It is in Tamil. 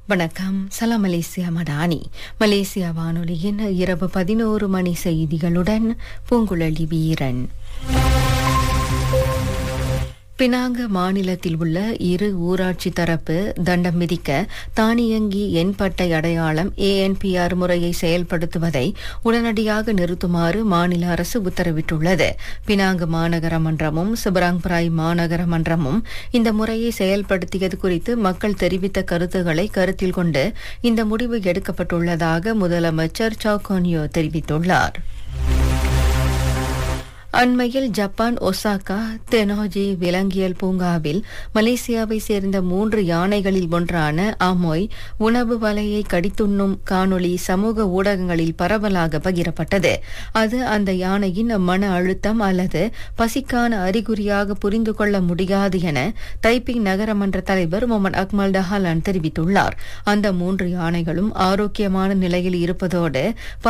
வணக்கம் சலாம் மலேசியா மடானி மலேசியா வானொலியின் இரவு பதினோரு மணி செய்திகளுடன் பூங்குழலி வீரன் பினாங்க மாநிலத்தில் உள்ள இரு ஊராட்சி தரப்பு தண்டம் விதிக்க தானியங்கி எண்பட்டை அடையாளம் ஏஎன்பிஆர் முறையை செயல்படுத்துவதை உடனடியாக நிறுத்துமாறு மாநில அரசு உத்தரவிட்டுள்ளது பினாங்கு மாநகர மன்றமும் சிபராங்பராய் மாநகர மன்றமும் இந்த முறையை செயல்படுத்தியது குறித்து மக்கள் தெரிவித்த கருத்துக்களை கருத்தில் கொண்டு இந்த முடிவு எடுக்கப்பட்டுள்ளதாக முதலமைச்சர் சவுகோனியோ தெரிவித்துள்ளார் அண்மையில் ஜப்பான் ஒசாகா தெனோஜி விலங்கியல் பூங்காவில் மலேசியாவை சேர்ந்த மூன்று யானைகளில் ஒன்றான அமோய் உணவு வலையை கடித்துண்ணும் காணொளி சமூக ஊடகங்களில் பரவலாக பகிரப்பட்டது அது அந்த யானையின் மன அழுத்தம் அல்லது பசிக்கான அறிகுறியாக புரிந்து கொள்ள முடியாது என தைப்பிங் நகரமன்ற தலைவர் முகமது அக்மல் டஹாலான் தெரிவித்துள்ளார் அந்த மூன்று யானைகளும் ஆரோக்கியமான நிலையில் இருப்பதோடு